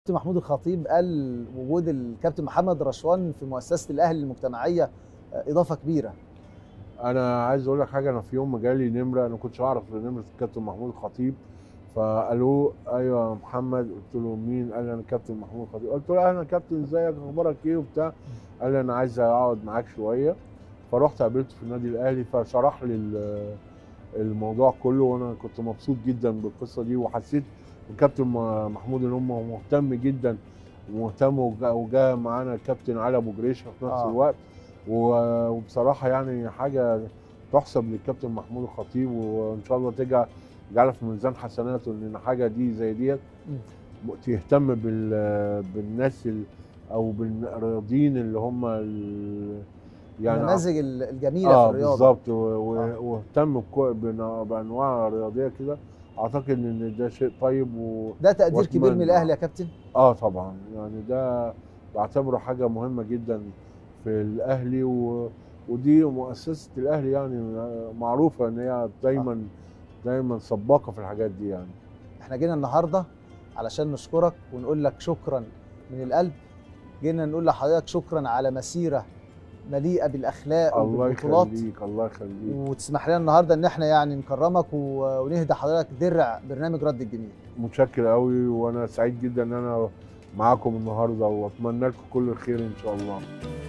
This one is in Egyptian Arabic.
كابتن محمود الخطيب قال وجود الكابتن محمد رشوان في مؤسسه الاهلي المجتمعيه اضافه كبيره انا عايز اقول لك حاجه انا في يوم ما جالي نمره انا ما كنتش اعرف نمره الكابتن محمود الخطيب فقالوا ايوه يا محمد قلت له مين قال لي انا كابتن محمود الخطيب قلت له اهلا كابتن ازيك اخبارك ايه وبتاع قال لي انا عايز اقعد معاك شويه فرحت قابلته في النادي الاهلي فشرح لي ال- الموضوع كله وانا كنت مبسوط جدا بالقصه دي وحسيت الكابتن م- محمود ان هم مهتم جدا ومهتم وجا- وجا معانا الكابتن علي ابو جريشه في نفس آه. الوقت و- وبصراحه يعني حاجه تحسب للكابتن محمود الخطيب وان شاء الله تجعل جعلها في ميزان حسناته ان حاجه دي زي ديت مم. تهتم بال بالناس ال او بالرياضيين اللي هم ال- يعني النماذج ال- الجميله اه في الرياضه بالظبط و- و- آه. واهتم بكو- بنا- بانواع رياضيه كده اعتقد ان ده شيء طيب و... ده تقدير كبير من وأتمنى. الاهلي يا كابتن اه طبعا يعني ده بعتبره حاجه مهمه جدا في الاهلي و... ودي مؤسسه الاهلي يعني معروفه ان هي دايما دايما سباقه في الحاجات دي يعني احنا جينا النهارده علشان نشكرك ونقول لك شكرا من القلب جينا نقول لحضرتك شكرا على مسيره مليئه بالاخلاق الله وبالبطولات يخليك الله يخليك وتسمح لنا النهارده ان احنا يعني نكرمك و- ونهدى حضرتك درع برنامج رد الجميل متشكر قوي وانا سعيد جدا ان انا معاكم النهارده واتمنى لكم كل الخير ان شاء الله